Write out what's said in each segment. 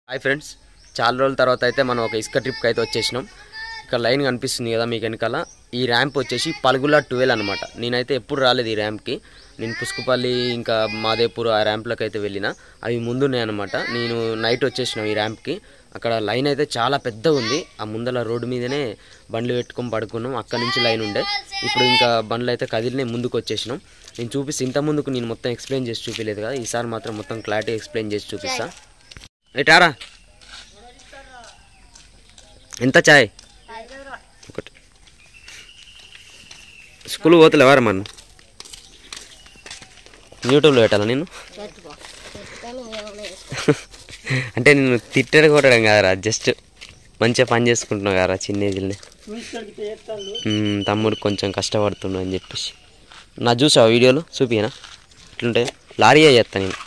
Hi friends చాలా రోజుల తర్వాత అయితే మనం ఒక ఇసుక ట్రిప్కి అయితే వచ్చేసినాం ఇక్కడ లైన్ కనిపిస్తుంది కదా మీకు వెనకాల ఈ ర్యాంప్ వచ్చేసి పలుగుల ట్వెల్వ్ అనమాట నేనైతే ఎప్పుడు రాలేదు ఈ ర్యాంప్కి నేను పుష్కపల్లి ఇంకా మాదేపూర్ ఆ ర్యాంప్లకు అయితే వెళ్ళిన అవి ముందున్నాయి అనమాట నేను నైట్ వచ్చేసినాం ఈ ర్యాంప్కి అక్కడ లైన్ అయితే చాలా పెద్దగా ఉంది ఆ ముందల రోడ్డు మీదనే బండ్లు పెట్టుకొని పడుకున్నాం అక్కడ నుంచి లైన్ ఉండే ఇప్పుడు ఇంకా బండ్లు అయితే కదిలినాయి ముందుకు వచ్చేసినాం నేను చూపిస్తే ఇంత ముందుకు నేను మొత్తం ఎక్స్ప్లెయిన్ చేసి చూపించలేదు కదా ఈసారి మాత్రం మొత్తం క్లారిటీ ఎక్స్ప్లెయిన్ చేసి చూపిస్తా ఎటారా ఎంత చాయ్ ఒకటి స్కూల్ పోతలేవారా మన యూట్యూబ్లో పెట్టాలా నేను అంటే నేను తిట్టడం కొట్టడం కాదరా జస్ట్ మంచిగా పని చేసుకుంటున్నావు కదా చిన్న ఏజ్లోనే మ్మ్, తమ్ముడు కొంచెం కష్టపడుతున్నావు అని చెప్పేసి నా చూసావా వీడియోలో చూపియనా ఇట్లుంటాయి లారీ చేస్తా నేను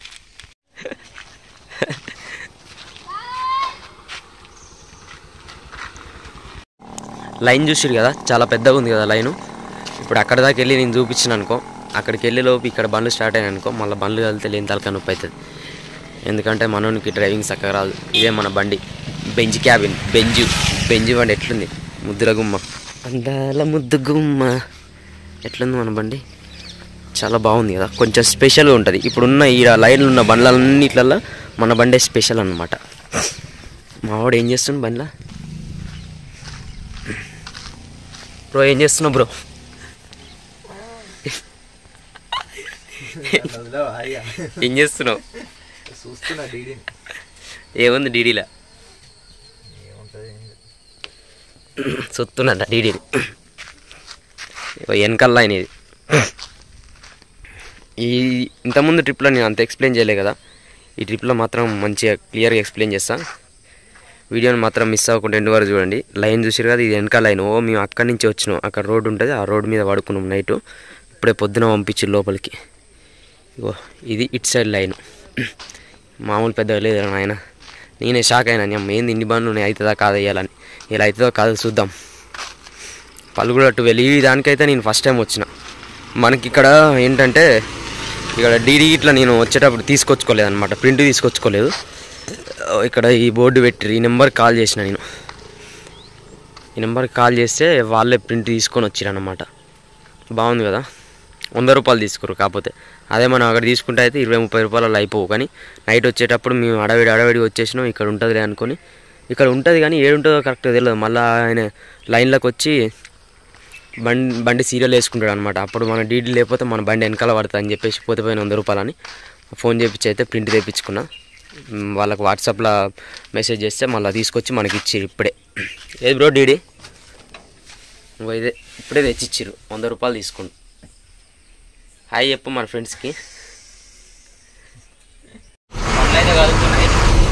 లైన్ చూసిరు కదా చాలా పెద్దగా ఉంది కదా లైను ఇప్పుడు అక్కడ దాకా వెళ్ళి నేను చూపించిన అనుకో అక్కడికి వెళ్ళే లోపు ఇక్కడ బండ్లు స్టార్ట్ అయినాయి అనుకో మళ్ళీ బండ్లు కలితే లేని తలక నొప్పి అవుతుంది ఎందుకంటే మనోనికి డ్రైవింగ్ చక్కగా రాదు ఇదే మన బండి బెంజ్ క్యాబిన్ బెంజు బెంజు బండి ఎట్లుంది ముద్దుల గుమ్మ అందాల ముద్దు గుమ్మ ఎట్లుంది మన బండి చాలా బాగుంది కదా కొంచెం స్పెషల్గా ఉంటుంది ఇప్పుడున్న ఈ లైన్లు ఉన్న బండ్లన్నిట్లలో మన బండే స్పెషల్ అనమాట మావాడు ఏం చేస్తుండు బండ్లా బ్రో ఏం చేస్తున్నావు బ్రో ఏం చేస్తున్నావు చూస్తున్నా డీడీని ఏముంది డీడీలా ఏముంటుంది సొత్తున్నట డీడీని వెనకల్లా ఆయన ఇది ఈ ఇంతకుముందు ట్రిప్లో నేను అంత ఎక్స్ప్లెయిన్ చేయలే కదా ఈ ట్రిప్లో మాత్రం మంచిగా క్లియర్గా ఎక్స్ప్లెయిన్ చేస్తా వీడియోని మాత్రం మిస్ అవ్వకుండా ఎండు వరకు చూడండి లైన్ చూసారు కదా ఇది వెనక లైన్ ఓ మేము అక్కడి నుంచి వచ్చినాం అక్కడ రోడ్డు ఉంటుంది ఆ రోడ్డు మీద పడుకున్నాం నైట్ ఇప్పుడే పొద్దున పంపించి లోపలికి ఇగో ఇది ఇట్ సైడ్ లైన్ మామూలు పెద్దగా లేదు నాయన నేనే షాక్ అయినా అమ్మ ఏంది ఇన్ని బండ్లు ఉన్నాయి అవుతుందా కాదా వేయాలని ఇలా అవుతుందో కాదో చూద్దాం పలుగుడు ట్వెల్వ్ ఈ దానికైతే నేను ఫస్ట్ టైం వచ్చిన మనకి ఇక్కడ ఏంటంటే ఇక్కడ డీడీ ఇట్లా నేను వచ్చేటప్పుడు తీసుకొచ్చుకోలేదు అనమాట ప్రింట్ తీసుకొచ్చుకోలేదు ఇక్కడ ఈ బోర్డు పెట్టి ఈ నెంబర్ కాల్ చేసిన నేను ఈ నెంబర్కి కాల్ చేస్తే వాళ్ళే ప్రింట్ తీసుకొని వచ్చిరన్నమాట బాగుంది కదా వంద రూపాయలు తీసుకురు కాకపోతే అదే మనం అక్కడ తీసుకుంటే అయితే ఇరవై ముప్పై రూపాయలు అయిపోవు కానీ నైట్ వచ్చేటప్పుడు మేము అడవిడి అడవిడి వచ్చేసినాం ఇక్కడ ఉంటుందిలే అనుకొని ఇక్కడ ఉంటుంది కానీ ఏడుంటుందో కరెక్ట్గా తెలియదు మళ్ళీ ఆయన లైన్లోకి వచ్చి బండి బండి సీరియల్ వేసుకుంటాడు అనమాట అప్పుడు మన డీడీ లేకపోతే మన బండి వెనకాల పడుతుంది అని చెప్పేసి పోతే పోయిన వంద రూపాయలని ఫోన్ చేపించి అయితే ప్రింట్ తెప్పించుకున్నా మ్, వాళ్ళకి వాట్సాప్లో మెసేజ్ చేస్తే మళ్ళీ తీసుకొచ్చి మనకి ఇచ్చిర్రు ఇప్పుడే ఏది బ్రో డీడీ ఇంకో ఇదే ఇప్పుడే తెచ్చిచ్చిర్రు వంద రూపాయలు తీసుకుంటు హాయ్ చెప్పు మన ఫ్రెండ్స్కి అయితే కలుగుతున్నాయి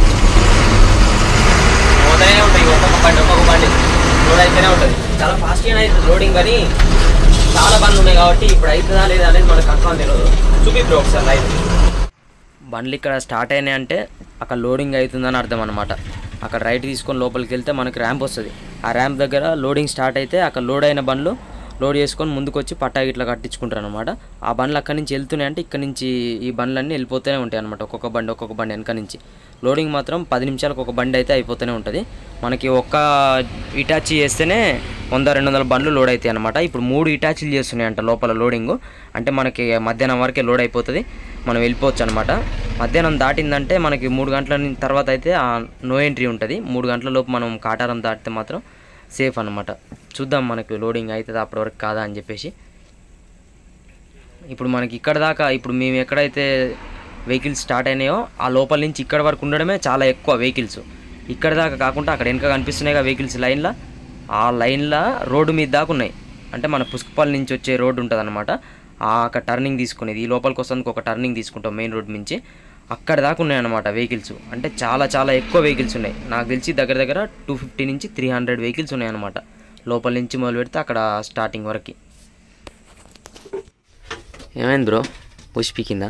పోతూనే ఉంటాయి ఒక్కొక్క బండి ఒక్కొక్క బండి లోడ్ అయితేనే ఉంటుంది చాలా ఫాస్ట్గానే అవుతుంది లోడింగ్ కానీ చాలా బండ్లు ఉన్నాయి కాబట్టి ఇప్పుడు అవుతుందా లేదా అనేది మనకు కన్ఫర్మ్ తెలియదు చూపిద్దు ఒకసారి లైవ్ బండ్లు ఇక్కడ స్టార్ట్ అయినాయి అంటే అక్కడ లోడింగ్ అవుతుందని అర్థం అనమాట అక్కడ రైట్ తీసుకొని లోపలికి వెళ్తే మనకి ర్యాంప్ వస్తుంది ఆ ర్యాంప్ దగ్గర లోడింగ్ స్టార్ట్ అయితే అక్కడ లోడ్ అయిన బండ్లు లోడ్ చేసుకొని ముందుకు వచ్చి పట్టా ఇట్లా కట్టించుకుంటారు అనమాట ఆ బండ్లు అక్కడి నుంచి వెళ్తున్నాయి అంటే ఇక్కడ నుంచి ఈ బండ్లన్నీ వెళ్ళిపోతూనే ఉంటాయి అనమాట ఒక్కొక్క బండి ఒక్కొక్క బండి వెనక నుంచి లోడింగ్ మాత్రం పది నిమిషాలకు ఒక బండి అయితే అయిపోతూనే ఉంటుంది మనకి ఒక్క ఇటాచీ చేస్తేనే వంద రెండు వందల బండ్లు లోడ్ అవుతాయి అనమాట ఇప్పుడు మూడు ఇటాచీలు చేస్తున్నాయి అంట లోపల లోడింగ్ అంటే మనకి మధ్యాహ్నం వరకే లోడ్ అయిపోతుంది మనం వెళ్ళిపోవచ్చు అనమాట మధ్యాహ్నం దాటిందంటే మనకి మూడు గంటల ని- తర్వాత అయితే ఆ నో ఎంట్రీ ఉంటుంది మూడు గంటల లోపు మనం కాటారం దాటితే మాత్రం సేఫ్ అనమాట చూద్దాం మనకి లోడింగ్ అవుతుందా అప్పటి వరకు కాదా అని చెప్పేసి ఇప్పుడు మనకి ఇక్కడ దాకా ఇప్పుడు మేము ఎక్కడైతే వెహికల్స్ స్టార్ట్ అయినాయో ఆ లోపల నుంచి ఇక్కడ వరకు ఉండడమే చాలా ఎక్కువ వెహికల్స్ ఇక్కడ దాకా కాకుండా అక్కడ వెనక కనిపిస్తున్నాయి వెహికల్స్ లైన్లో ఆ లైన్లో రోడ్డు మీద దాకా ఉన్నాయి అంటే మన పుష్కపల్లి నుంచి వచ్చే రోడ్డు ఉంటుంది అనమాట అక్కడ టర్నింగ్ తీసుకునేది ఈ లోపలికి వస్తుంది ఒక టర్నింగ్ తీసుకుంటాం మెయిన్ రోడ్ నుంచి అక్కడ దాకా ఉన్నాయన్నమాట వెహికల్స్ అంటే చాలా చాలా ఎక్కువ వెహికల్స్ ఉన్నాయి నాకు తెలిసి దగ్గర దగ్గర టూ ఫిఫ్టీ నుంచి త్రీ హండ్రెడ్ వెహికల్స్ ఉన్నాయన్నమాట లోపల నుంచి మొదలు పెడితే అక్కడ స్టార్టింగ్ వరకు ఏమైంది బ్రో పుష్పి కింద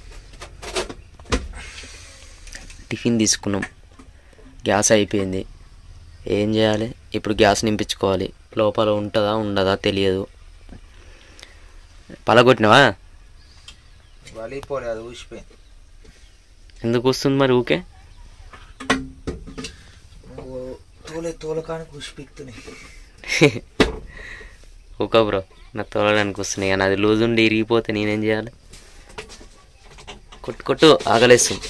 టిఫిన్ తీసుకున్నాం గ్యాస్ అయిపోయింది ఏం చేయాలి ఇప్పుడు గ్యాస్ నింపించుకోవాలి లోపల ఉంటుందా ఉండదా తెలియదు పలగొట్టినావా వలిపోలే అది ఊసిపోయింది ఎందుకు వస్తుంది మరి ఊకే తోలే తోలకాని పుష్పిక్తున్నాయి ఓకే బ్రో నా తోలడానికి వస్తున్నాయి కానీ అది లూజ్ ఉండి ఇరిగిపోతే నేనేం చేయాలి కొట్టు కొట్టు ఆగలేస్తుంది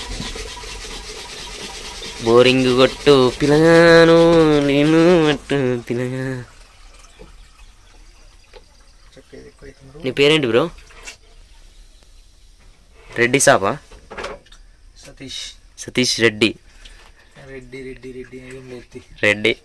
బోరింగ్ కొట్టు పిలగాను నేను మట్టు పిలగా చెప్పేది ఎక్కువ అవుతుంది నీ పేరేంటి బ్రో రెడ్డి సాపా సతీష్ సతీష్ రెడ్డి రెడ్డి రెడ్డి రెడ్డి ఏం లేదు రెడ్డి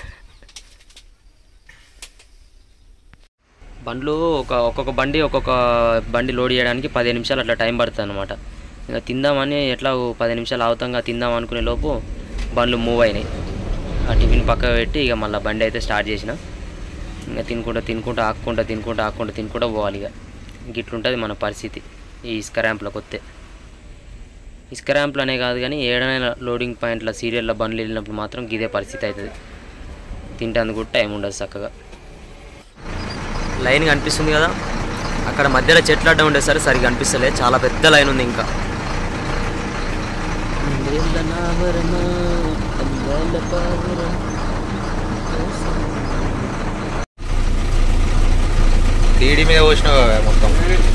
బండ్లు ఒక ఒక్కొక్క బండి ఒక్కొక్క బండి లోడ్ చేయడానికి పదిహేను నిమిషాలు అట్లా టైం పడుతుంది అనమాట ఇంకా తిందామని ఎట్లా ఓ పది నిమిషాలు అవుతాంగా తిందాం అనుకునే లోపు బండ్లు మూవ్ అయినాయి ఆ టిఫిన్ పక్క పెట్టి ఇక మళ్ళీ బండి అయితే స్టార్ట్ చేసిన ఇంకా తినుకుంటా తినుకుంటా ఆక్కుంటా తినుకుంటా ఆక్కుంటా తినుకుంటా పోవాలి ఇక ఇంక ఇట్లుంటుంది మన పరిస్థితి ఈ ఇసుక ర్యాంప్లోకి వస్తే ఇసుక ర్యాంపులు అనే కాదు కానీ ఏడైనా లోడింగ్ పాయింట్ల సీరియల్లో బండ్లు వెళ్ళినప్పుడు మాత్రం ఇదే పరిస్థితి అవుతుంది తింటానికి కూడా టైం ఉండదు చక్కగా లైన్ కనిపిస్తుంది కదా అక్కడ మధ్యలో చెట్లు అడ్డం ఉండేసరికి సరిగా కనిపిస్తలే చాలా పెద్ద లైన్ ఉంది ఇంకా డీడీ మీద పోసినావు కదా మొత్తం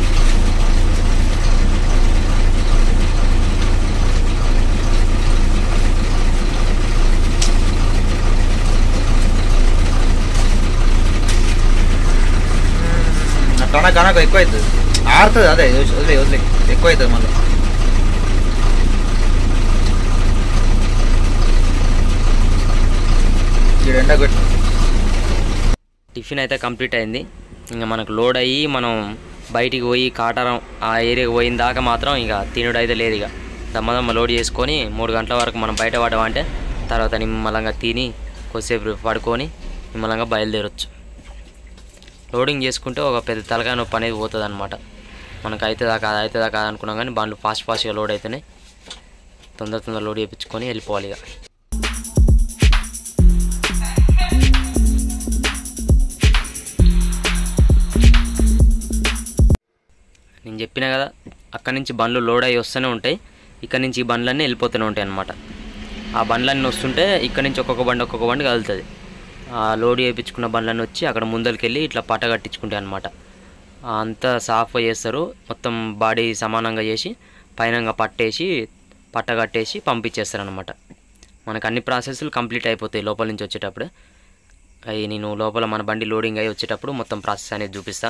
అట్లా కనుక ఎక్కువ అవుతుంది ఆడుతుంది అదే వదిలే వదిలే ఎక్కువ అవుతుంది మళ్ళీ ఇక్కడ ఎండ కొట్టి టిఫిన్ అయితే కంప్లీట్ అయింది ఇంకా మనకు లోడ్ అయ్యి మనం బయటికి పోయి కాటారం ఆ ఏరియాకి పోయిన దాకా మాత్రం ఇక తినుడు అయితే లేదు ఇక దమ్మదమ్మ లోడ్ చేసుకొని మూడు గంటల వరకు మనం బయట పడమంటే తర్వాత నిమ్మలంగా తిని కొద్దిసేపు పడుకొని నిమ్మలంగా బయలుదేరొచ్చు లోడింగ్ చేసుకుంటే ఒక పెద్ద తలకాయ నొప్పి అనేది పోతుంది అనమాట మనకు అవుతుందా కాదు అవుతుందా కాదు అనుకున్నాం కానీ బండ్లు ఫాస్ట్ ఫాస్ట్గా లోడ్ అయితేనే తొందర తొందర లోడ్ చేయించుకొని వెళ్ళిపోవాలి ఇక నేను చెప్పిన కదా అక్కడి నుంచి బండ్లు లోడ్ అయ్యి వస్తూనే ఉంటాయి ఇక్కడ నుంచి ఈ బండ్లన్నీ వెళ్ళిపోతూనే ఉంటాయి అన్నమాట ఆ బండ్లన్నీ వస్తుంటే ఇక్కడ నుంచి ఒక్కొక్క బండి ఒక్కొక్క బండి కదులుతుంది ఆ లోడ్ చేయించుకున్న బండ్లన్నీ వచ్చి అక్కడ ముందరికి వెళ్ళి ఇట్లా పట్ట కట్టించుకుంటాయి అనమాట అంతా సాఫ్గా చేస్తారు మొత్తం బాడీ సమానంగా చేసి పైనంగా పట్టేసి పట్ట కట్టేసి పంపించేస్తారు అనమాట మనకు అన్ని ప్రాసెస్లు కంప్లీట్ అయిపోతాయి లోపల నుంచి వచ్చేటప్పుడు అవి నేను లోపల మన బండి లోడింగ్ అయ్యి వచ్చేటప్పుడు మొత్తం ప్రాసెస్ అనేది చూపిస్తా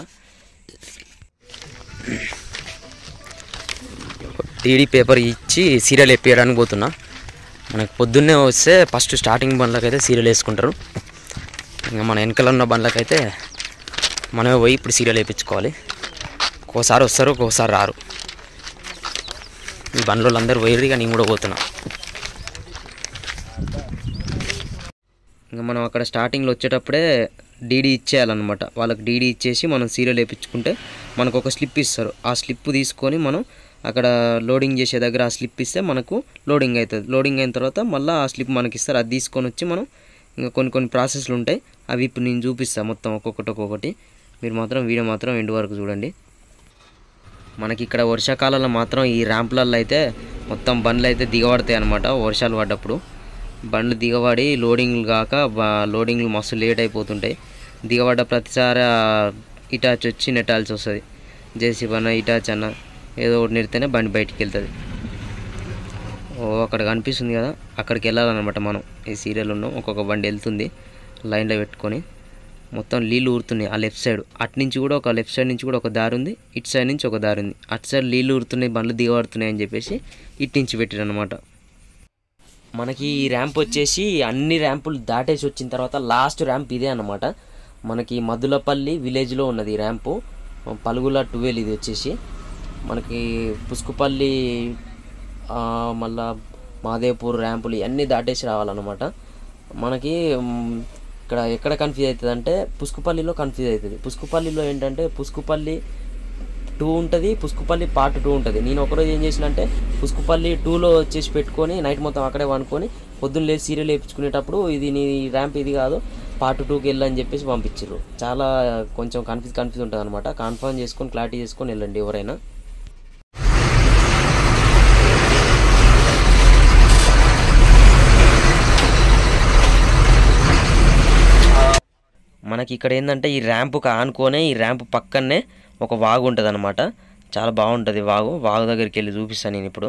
టీడీ పేపర్ ఇచ్చి సీరియల్ వేపించడానికి పోతున్నా మనకు పొద్దున్నే వస్తే ఫస్ట్ స్టార్టింగ్ బండ్లకైతే సీరియల్ వేసుకుంటారు ఇంకా మన వెనకాల ఉన్న బండ్లకైతే మనమే పోయి ఇప్పుడు సీరియల్ వేయించుకోవాలి ఒక్కోసారి వస్తారు ఒక్కోసారి రారు ఈ బండ్లో అందరూ పోయి ఇక నేను కూడా పోతున్నా ఇంకా మనం అక్కడ స్టార్టింగ్లో వచ్చేటప్పుడే డీడీ ఇచ్చేయాలన్నమాట వాళ్ళకి డీడీ ఇచ్చేసి మనం సీరియల్ వేయించుకుంటే మనకు ఒక స్లిప్ ఇస్తారు ఆ స్లిప్ తీసుకొని మనం అక్కడ లోడింగ్ చేసే దగ్గర ఆ స్లిప్ ఇస్తే మనకు లోడింగ్ అవుతుంది లోడింగ్ అయిన తర్వాత మళ్ళీ ఆ స్లిప్ మనకి ఇస్తారు అది తీసుకొని వచ్చి మనం ఇంకా కొన్ని కొన్ని ప్రాసెస్లు ఉంటాయి అవి ఇప్పుడు నేను చూపిస్తాను మొత్తం ఒక్కొక్కటి ఒక్కొక్కటి మీరు మాత్రం వీడియో మాత్రం ఎండ్ వరకు చూడండి మనకి ఇక్కడ వర్షాకాలంలో మాత్రం ఈ ర్యాంపులలో అయితే మొత్తం బండ్లు అయితే దిగబడతాయి అనమాట వర్షాలు పడ్డప్పుడు బండ్లు దిగబడి లోడింగ్లు కాక బ- లోడింగ్లు మస్తు లేట్ అయిపోతుంటాయి దిగబడ్డ ప్రతిసారి ఆ ఇటాచ్ వచ్చి నెట్టాల్సి వస్తుంది జేసీబీ అన్న ఇటాచ్ అన్న ఏదో ఒకటి నెడితేనే బండి బయటికి వెళ్తుంది ఓ అక్కడ కనిపిస్తుంది కదా అక్కడికి వెళ్ళాలన్నమాట మనం ఈ సీరియల్ ఉన్నాం ఒక్కొక్క బండి వెళ్తుంది లైన్లో పెట్టుకొని మొత్తం నీళ్ళు ఊరుతున్నాయి ఆ లెఫ్ట్ సైడ్ అటు నుంచి కూడా ఒక లెఫ్ట్ సైడ్ నుంచి కూడా ఒక దారి ఉంది ఇటు సైడ్ నుంచి ఒక దారి ఉంది అటు సైడ్ నీళ్ళు ఊరుతున్నాయి బండ్లు దిగబడుతున్నాయి అని చెప్పేసి ఇటు నుంచి పెట్టారు అనమాట మనకి ఈ ర్యాంప్ వచ్చేసి అన్ని ర్యాంపులు దాటేసి వచ్చిన తర్వాత లాస్ట్ ర్యాంప్ ఇదే అన్నమాట మనకి మధులపల్లి విలేజ్లో ఉన్నది ఈ ర్యాంపు పలుగుల ట్వెల్వ్ ఇది వచ్చేసి మనకి పుసుకుపల్లి ఆ, మళ్ళా మాదేపూర్ ర్యాంపులు ఇవన్నీ దాటేసి రావాలన్నమాట మనకి మ్, ఇక్కడ ఎక్కడ కన్ఫ్యూజ్ అవుతుంది అంటే పుసుకుపల్లిలో కన్ఫ్యూజ్ అవుతుంది పుసుకుపల్లిలో ఏంటంటే పుసుకుపల్లి టూ ఉంటుంది పుసుకుపల్లి పార్ట్ టూ ఉంటుంది నేను ఒకరోజు ఏం చేసిన అంటే పుసుకుపల్లి టూలో వచ్చేసి పెట్టుకొని నైట్ మొత్తం అక్కడే వండుకొని పొద్దున్న లేచి సీరియల్ వేయించుకునేటప్పుడు ఇది నీ ర్యాంప్ ఇది కాదు పార్ట్ టూకి వెళ్ళని చెప్పేసి పంపించారు చాలా కొంచెం కన్ఫ్యూజ్ కన్ఫ్యూజ్ ఉంటుంది అనమాట కన్ఫర్మ్ చేసుకొని క్లారిటీ చేసుకొని వెళ్ళండి ఎవరైనా మనకి ఇక్కడ ఏంటంటే ఈ ర్యాంపుకి ఆనుకొనే ఈ ర్యాంప్ పక్కనే ఒక వాగు ఉంటుంది అనమాట చాలా బాగుంటుంది వాగు వాగు దగ్గరికి వెళ్ళి చూపిస్తాను నేను ఇప్పుడు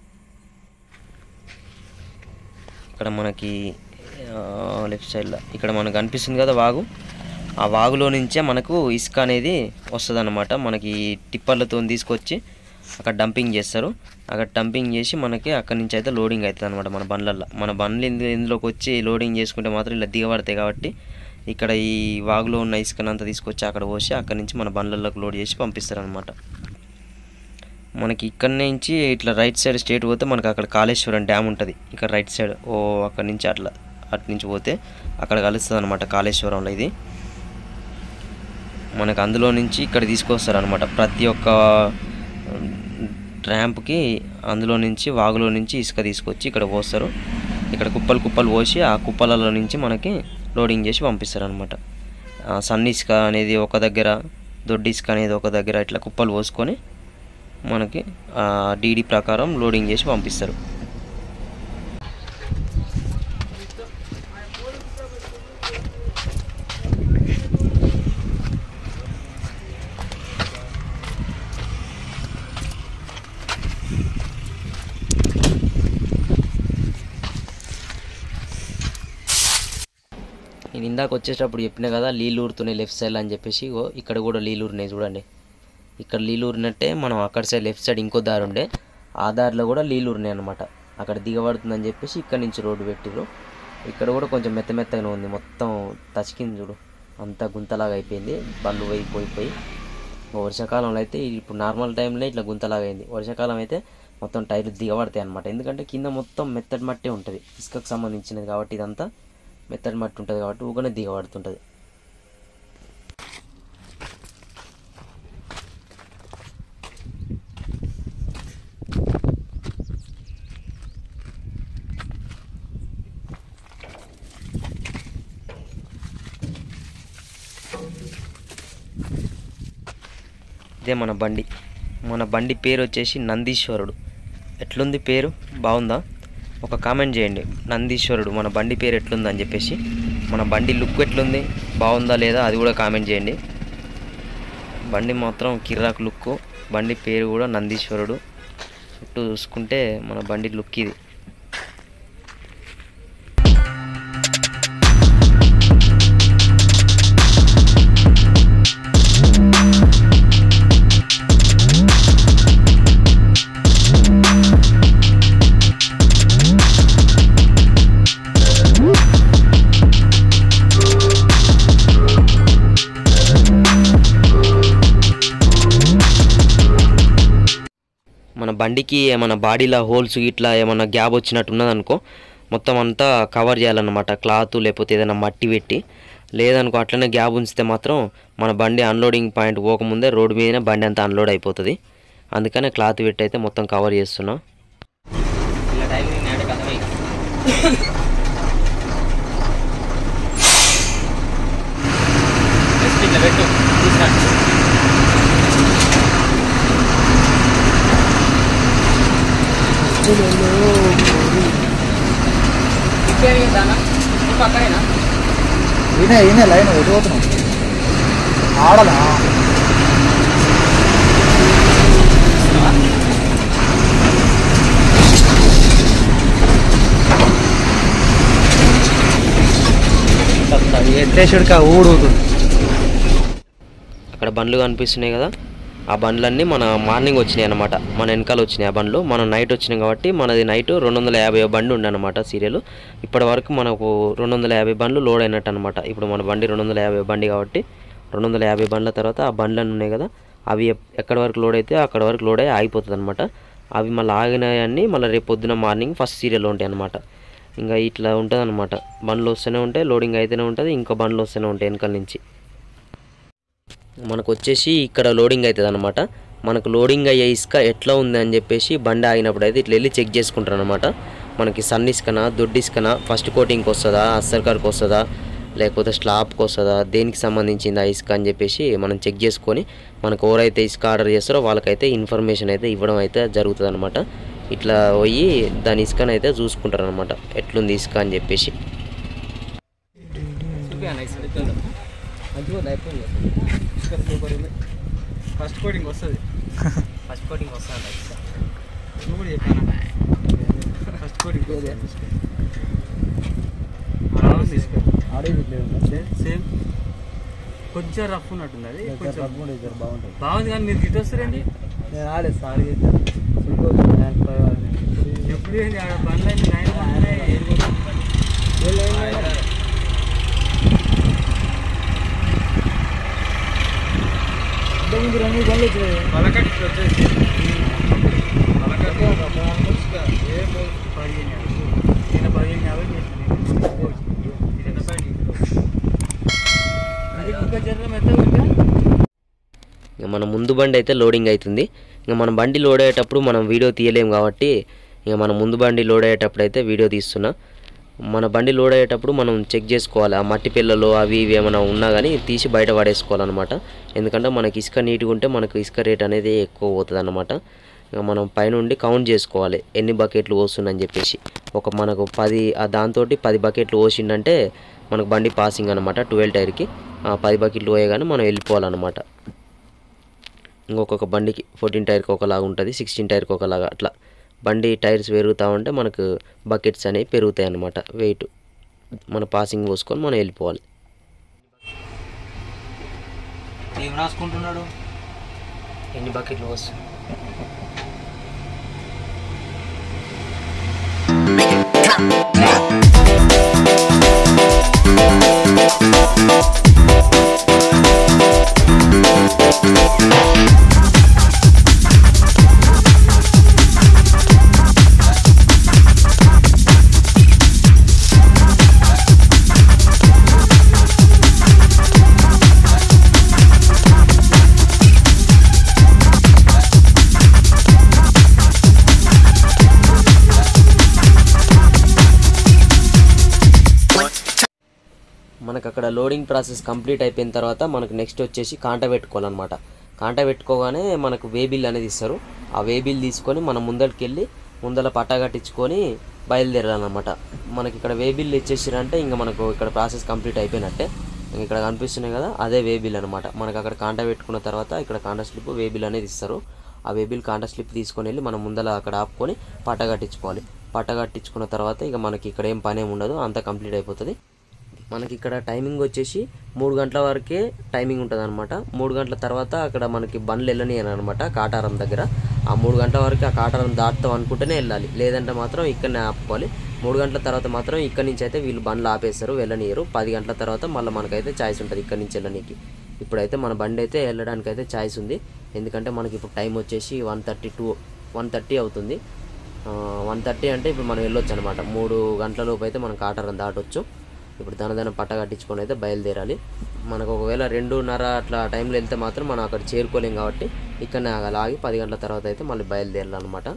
ఇక్కడ మనకి లెఫ్ట్ సైడ్లో ఇక్కడ మనకు కనిపిస్తుంది కదా వాగు ఆ వాగులో నుంచే మనకు ఇసుక అనేది వస్తుంది అనమాట మనకి టిప్పర్లతో తీసుకొచ్చి అక్కడ డంపింగ్ చేస్తారు అక్కడ డంపింగ్ చేసి మనకి అక్కడి నుంచి అయితే లోడింగ్ అవుతుంది అనమాట మన బండ్లల్లో మన బండ్లు ఇందు- ఇందులోకి వచ్చి లోడింగ్ చేసుకుంటే మాత్రం ఇలా దిగబడతాయి కాబట్టి ఇక్కడ ఈ వాగులో ఉన్న ఇసుకనంతా తీసుకొచ్చి అక్కడ పోసి అక్కడి నుంచి మన బండ్లలోకి లోడ్ చేసి పంపిస్తారు అనమాట మనకి ఇక్కడ నుంచి ఇట్లా రైట్ సైడ్ స్టేట్ పోతే మనకి అక్కడ కాళేశ్వరం డ్యామ్ ఉంటుంది ఇక్కడ రైట్ సైడ్ ఓ అక్కడ నుంచి అట్లా అటు నుంచి పోతే అక్కడ కలుస్తుంది అనమాట కాళేశ్వరంలో ఇది మనకు అందులో నుంచి ఇక్కడ తీసుకొస్తారు అనమాట ప్రతి ఒక్క ర్యాంప్కి అందులో నుంచి వాగులో నుంచి ఇసుక తీసుకొచ్చి ఇక్కడ పోస్తారు ఇక్కడ కుప్పలు కుప్పలు పోసి ఆ కుప్పలలో నుంచి మనకి లోడింగ్ చేసి పంపిస్తారు అనమాట సన్ ఇసుక అనేది ఒక దగ్గర దొడ్డి ఇసుక అనేది ఒక దగ్గర ఇట్లా కుప్పలు పోసుకొని మనకి డీడీ ప్రకారం లోడింగ్ చేసి పంపిస్తారు నేను ఇందాక వచ్చేటప్పుడు చెప్పిన కదా నీళ్ళు ఊరుతున్నాయి లెఫ్ట్ సైడ్ అని చెప్పేసి ఇగో ఇక్కడ కూడా నీళ్ళు ఊరినాయి చూడండి ఇక్కడ నీళ్ళు ఊరినట్టే మనం అక్కడ సైడ్ లెఫ్ట్ సైడ్ ఇంకో దారి ఉండే ఆ దారిలో కూడా నీళ్ళు ఊరినాయి అనమాట అక్కడ దిగబడుతుందని చెప్పేసి ఇక్కడ నుంచి రోడ్డు పెట్టిర్రు ఇక్కడ కూడా కొంచెం మెత్త మెత్తగానే ఉంది మొత్తం తచికింది చూడు అంతా గుంతలాగా అయిపోయింది బండ్లు పోయి పోయి పోయి వర్షాకాలంలో అయితే ఇప్పుడు నార్మల్ టైంలో ఇట్లా గుంతలాగా అయింది వర్షాకాలం అయితే మొత్తం టైర్లు దిగబడతాయి అనమాట ఎందుకంటే కింద మొత్తం మెత్తటి మట్టే ఉంటుంది ఇసుకకు సంబంధించినది కాబట్టి ఇదంతా మెత్తటి మట్టి ఉంటుంది కాబట్టి ఊగనే దిగబడుతుంటుంది ఇదే మన బండి మన బండి పేరు వచ్చేసి నందీశ్వరుడు ఎట్లుంది పేరు బాగుందా ఒక కామెంట్ చేయండి నందీశ్వరుడు మన బండి పేరు ఎట్లుంది అని చెప్పేసి మన బండి లుక్ ఎట్లుంది బాగుందా లేదా అది కూడా కామెంట్ చేయండి బండి మాత్రం కిర్రాక్ లుక్ బండి పేరు కూడా నందీశ్వరుడు చుట్టూ చూసుకుంటే మన బండి లుక్ ఇది మన బండికి ఏమైనా బాడీలో హోల్స్ ఇట్లా ఏమైనా గ్యాప్ వచ్చినట్టు ఉన్నదనుకో మొత్తం అంతా కవర్ చేయాలన్నమాట క్లాత్ లేకపోతే ఏదైనా మట్టి పెట్టి లేదనుకో అట్లనే గ్యాప్ ఉంచితే మాత్రం మన బండి అన్లోడింగ్ పాయింట్ పోకముందే రోడ్డు మీదనే బండి అంతా అన్లోడ్ అయిపోతుంది అందుకనే క్లాత్ పెట్టి అయితే మొత్తం కవర్ చేస్తున్నాం ఇలా టైం అంటే కథమే జస్ట్ ఇట్లా పెట్టు తీసుకురా ఇచ్చేది దానా నువ్వు పక్కనేనా ఈయనే ఈయనే లైన్ ఎటు పోతున్నాం ఆడలా ఎత్తేసుడికి ఊడుతుంది అక్కడ బండ్లు కనిపిస్తున్నాయి కదా ఆ బండ్లన్నీ మన మార్నింగ్ వచ్చినాయి అనమాట మన వెనకాల వచ్చినాయి ఆ బండ్లు మనం నైట్ వచ్చినాయి కాబట్టి మనది నైట్ రెండు వందల యాభై బండి ఉండే అనమాట సీరియల్ ఇప్పటి వరకు మనకు రెండు వందల యాభై బండ్లు లోడ్ అయినట్టు అనమాట ఇప్పుడు మన బండి రెండు వందల యాభై బండి కాబట్టి రెండు వందల యాభై బండ్ల తర్వాత ఆ బండ్లు ఉన్నాయి కదా అవి ఎప్- ఎక్కడి వరకు లోడ్ అయితే అక్కడ వరకు లోడ్ అయ్యి ఆగిపోతుంది అనమాట అవి మళ్ళీ ఆగినాయన్నీ మళ్ళీ రేపు పొద్దున మార్నింగ్ ఫస్ట్ సీరియల్ ఉంటాయి అనమాట ఇంకా ఇట్లా ఉంటుంది అనమాట బండ్లు వస్తూనే ఉంటాయి లోడింగ్ అయితేనే ఉంటుంది ఇంకా బండ్లు వస్తూనే ఉంటాయి వెనకాల నుంచి మనకు వచ్చేసి ఇక్కడ లోడింగ్ అవుతుంది అనమాట మనకు లోడింగ్ అయ్యే ఇసుక ఎట్లా ఉంది అని చెప్పేసి బండి ఆగినప్పుడు అయితే ఇట్లా వెళ్ళి చెక్ చేసుకుంటారు అనమాట మనకి సన్ ఇసుకనా దొడ్డి ఇసుకనా ఫస్ట్ కోటింగ్కి వస్తుందా అస్సర్కార్కి వస్తుందా లేకపోతే స్లాబ్కి వస్తుందా దేనికి సంబంధించింది ఆ ఇసుక అని చెప్పేసి మనం చెక్ చేసుకొని మనకు ఎవరైతే ఇసుక ఆర్డర్ చేస్తారో వాళ్ళకైతే ఇన్ఫర్మేషన్ అయితే ఇవ్వడం అయితే జరుగుతుంది అనమాట ఇట్లా పోయి దాని ఇసుకని అయితే చూసుకుంటారు అనమాట ఎట్లుంది ఇసుక అని చెప్పేసి మంచిగా ఉంది అయిపోయింది సూపర్ ఉంది ఫస్ట్ కోటింగ్ వస్తుంది ఫస్ట్ కోటింగ్ వస్తుంది నువ్వు కూడా చెప్పాను ఫస్ట్ కోటింగ్ సేమ్ కొంచెం రఫ్ ఉన్నట్టుంది అది కొంచెం బాగుంటుంది బాగుంది కానీ మీరు గిట్ వస్తారండి నేను ఆడేది సారీ ఎప్పుడు ఏంది ఆడ బండ్లు అన్ని లైన్ ఉన్నాయి. ముందు రెండు బండ్లు వచ్చినాయి పలకట్ ఇట్లా వచ్చేసి పలకట్ ఏ పదిహేను యాభై. నేను పదిహేను యాభై చేసిన ఇది ఎంత పైన? అది ఇంకా జర్ర మెత్తగా ఉందా? ఇక మన ముందు బండి అయితే లోడింగ్ అవుతుంది ఇంకా మన బండి లోడ్ అయ్యేటప్పుడు మనం వీడియో తీయలేం కాబట్టి ఇక మన ముందు బండి లోడ్ అయ్యేటప్పుడు అయితే వీడియో తీస్తున్నా మన బండి లోడ్ అయ్యేటప్పుడు మనం చెక్ చేసుకోవాలి ఆ మట్టి పిల్లలు అవి ఇవి ఏమైనా ఉన్నా కానీ తీసి బయట పడేసుకోవాలన్నమాట ఎందుకంటే మనకి ఇసుక నీట్గా ఉంటే మనకు ఇసుక రేట్ అనేది ఎక్కువ పోతుంది అన్నమాట ఇక మనం పైనుండి కౌంట్ చేసుకోవాలి ఎన్ని బకెట్లు పోస్తుందని చెప్పేసి ఒక మనకు పది ఆ దాంతో పది బకెట్లు పోసిండంటే మనకు బండి పాసింగ్ అనమాట ట్వెల్వ్ టైర్కి ఆ పది బకెట్లు పోయగానే మనం వెళ్ళిపోవాలన్నమాట ఇంకొక బండికి ఫోర్టీన్ టైర్కి ఒకలాగా ఉంటుంది సిక్స్టీన్ టైర్కి ఒకలాగా అట్లా బండి టైర్స్ పెరుగుతూ ఉంటే మనకు బకెట్స్ అనేవి పెరుగుతాయి అన్నమాట వెయిట్ మన పాసింగ్ పోసుకొని మనం వెళ్ళిపోవాలి ఏం రాసుకుంటున్నాడు ఎన్ని బకెట్లు వస్తుంది మనకు అక్కడ లోడింగ్ ప్రాసెస్ కంప్లీట్ అయిపోయిన తర్వాత మనకు నెక్స్ట్ వచ్చేసి కాంట పెట్టుకోవాలన్నమాట కాంట పెట్టుకోగానే మనకు వే బిల్ అనేది ఇస్తారు ఆ వే బిల్ తీసుకొని మనం ముందరికి వెళ్ళి ముందర పట్టా కట్టించుకొని బయలుదేరాలన్నమాట మనకి ఇక్కడ వే బిల్ ఇచ్చేసారంటే ఇంకా మనకు ఇక్కడ ప్రాసెస్ కంప్లీట్ అయిపోయినట్టే ఇంక ఇక్కడ కనిపిస్తున్నాయి కదా అదే వే బిల్ అనమాట మనకు అక్కడ కాంట పెట్టుకున్న తర్వాత ఇక్కడ కాంట స్లిప్ వే బిల్ అనేది ఇస్తారు ఆ వే బిల్ కాంట స్లిప్ తీసుకొని వెళ్ళి మనం ముందర అక్కడ ఆపుకొని పట్ట కట్టించుకోవాలి పట్ట కట్టించుకున్న తర్వాత ఇక మనకి ఇక్కడ ఏం పని ఏమి ఉండదు అంతా కంప్లీట్ అయిపోతుంది మనకి ఇక్కడ టైమింగ్ వచ్చేసి మూడు గంటల వరకే టైమింగ్ ఉంటుంది అనమాట మూడు గంటల తర్వాత అక్కడ మనకి బండ్లు వెళ్ళని అనమాట కాటారం దగ్గర ఆ మూడు గంటల వరకు ఆ కాటారం దాటుతాం అనుకుంటేనే వెళ్ళాలి లేదంటే మాత్రం ఇక్కడనే ఆపుకోవాలి మూడు గంటల తర్వాత మాత్రం ఇక్కడి నుంచి అయితే వీళ్ళు బండ్లు ఆపేస్తారు వెళ్ళనియరు పది గంటల తర్వాత మళ్ళీ మనకైతే ఛాయిస్ ఉంటుంది ఇక్కడి నుంచి వెళ్ళనీకి ఇప్పుడైతే మన బండి అయితే వెళ్ళడానికి అయితే ఛాయిస్ ఉంది ఎందుకంటే మనకి ఇప్పుడు టైం వచ్చేసి one thirty two one thirty అవుతుంది వన్ థర్టీ అంటే ఇప్పుడు మనం వెళ్ళొచ్చు అనమాట మూడు గంటల లోపు అయితే మనం కాటారం దాటొచ్చు ఇప్పుడు దనదన పట్ట కట్టించుకొని అయితే బయలుదేరాలి మనకు ఒకవేళ రెండున్నర అట్లా టైంలో వెళ్తే మాత్రం మనం అక్కడ చేరుకోలేం కాబట్టి ఇక్కడనే ఆగాలి ఆగి పది గంటల తర్వాత అయితే మళ్ళీ బయలుదేరాలన్నమాట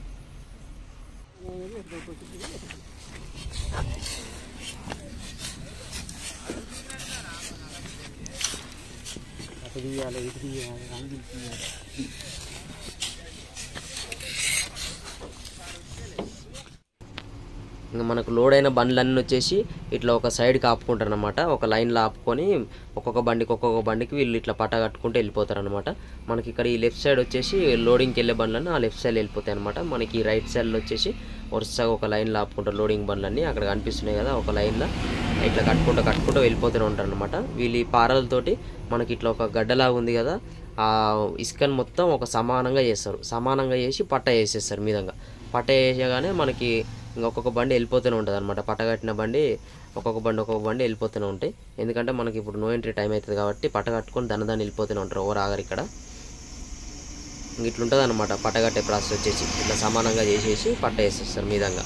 ఇంకా మనకు లోడ్ అయిన బండ్లన్నీ వచ్చేసి ఇట్లా ఒక సైడ్కి ఆపుకుంటారు అనమాట ఒక లైన్లో ఆపుకొని ఒక్కొక్క బండికి ఒక్కొక్క బండికి వీళ్ళు ఇట్లా పట్ట కట్టుకుంటూ వెళ్ళిపోతారు అనమాట మనకి ఇక్కడ ఈ లెఫ్ట్ సైడ్ వచ్చేసి లోడింగ్కి వెళ్ళే బండ్లన్నీ ఆ లెఫ్ట్ సైడ్ వెళ్ళిపోతాయి అనమాట మనకి ఈ రైట్ సైడ్లో వచ్చేసి వరుసగా ఒక లైన్లో ఆపుకుంటారు లోడింగ్ బండ్లన్నీ అక్కడ కనిపిస్తున్నాయి కదా ఒక లైన్లో ఇట్లా కట్టుకుంటూ కట్టుకుంటూ వెళ్ళిపోతూనే ఉంటారు అనమాట వీళ్ళు ఈ పారలతోటి మనకి ఇట్లా ఒక గడ్డలాగా ఉంది కదా ఆ ఇసుకని మొత్తం ఒక సమానంగా చేస్తారు సమానంగా చేసి పట్ట వేసేస్తారు మీదంగా పట్ట వేసేగానే మనకి ఇంకొక బండి వెళ్ళిపోతూనే ఉంటుంది అనమాట పట్టగట్టిన బండి ఒక్కొక్క బండి ఒక్కొక్క బండి వెళ్ళిపోతూనే ఉంటాయి ఎందుకంటే మనకి ఇప్పుడు నో ఎంట్రీ టైం అవుతుంది కాబట్టి పట్ట కట్టుకొని దాని దాన్ని వెళ్ళిపోతూనే ఉంటారు ఎవరు ఆగరు ఇక్కడ ఇంక ఇట్లుంటుంది అనమాట పట్టగట్టే ప్రాసెస్ వచ్చేసి ఇట్లా సమానంగా చేసేసి పట్ట వేసేస్తారు మీదంగా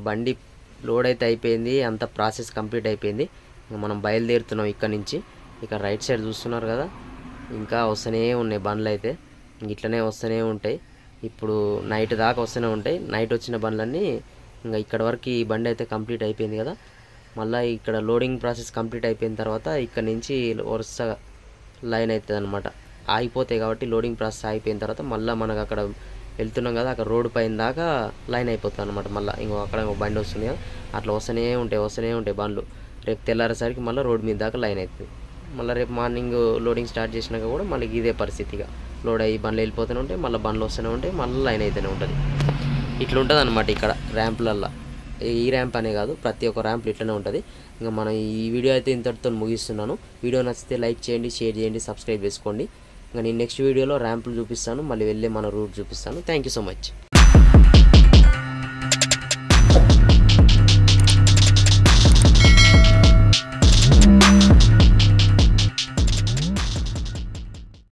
బండి లోడ్ అయితే అయిపోయింది అంత ప్రాసెస్ కంప్లీట్ అయిపోయింది ఇంకా మనం బయలుదేరుతున్నాం ఇక్కడ నుంచి ఇక రైట్ సైడ్ చూస్తున్నారు కదా ఇంకా వస్తూనే ఉన్నాయి బండ్లు అయితే ఇంక ఇట్లనే వస్తూనే ఉంటాయి ఇప్పుడు నైట్ దాకా వస్తూనే ఉంటాయి నైట్ వచ్చిన బండ్లన్నీ ఇంకా ఇక్కడ వరకు ఈ బండి అయితే కంప్లీట్ అయిపోయింది కదా మళ్ళీ ఇక్కడ లోడింగ్ ప్రాసెస్ కంప్లీట్ అయిపోయిన తర్వాత ఇక్కడ నుంచి వరుసగా లైన్ అవుతుంది అనమాట ఆగిపోతాయి కాబట్టి లోడింగ్ ప్రాసెస్ ఆగిపోయిన తర్వాత మళ్ళీ మనకు అక్కడ వెళ్తున్నాం కదా అక్కడ రోడ్డు పైన దాకా లైన్ అయిపోతుంది అనమాట మళ్ళీ ఇంకో అక్కడ ఇంకో బండి వస్తుంది కదా అట్లా వస్తూనే ఉంటాయి వస్తూనే ఉంటాయి బండ్లు రేపు తెల్లారేసరికి మళ్ళీ రోడ్డు మీద దాకా లైన్ అవుతుంది మళ్ళీ రేపు మార్నింగ్ లోడింగ్ స్టార్ట్ చేసినాక కూడా మళ్ళీ ఇదే పరిస్థితిగా లోడ్ అయ్యి బండ్లు వెళ్ళిపోతూనే ఉంటాయి మళ్ళీ బండ్లు వస్తూనే ఉంటాయి మళ్ళీ లైన్ అయితేనే ఉంటుంది ఇట్లా ఉంటుంది అనమాట ఇక్కడ ర్యాంపులల్లో ఈ ర్యాంప్ అనే కాదు ప్రతి ఒక్క ర్యాంప్ ఇట్లనే ఉంటుంది ఇంకా మనం ఈ వీడియో అయితే ఇంతటితో ముగిస్తున్నాను వీడియో నచ్చితే లైక్ చేయండి షేర్ చేయండి సబ్స్క్రైబ్ చేసుకోండి ఇంకా నేను నెక్స్ట్ వీడియోలో ర్యాంపులు చూపిస్తాను మళ్ళీ వెళ్ళే మన రూట్ చూపిస్తాను థ్యాంక్ యూ సో మచ్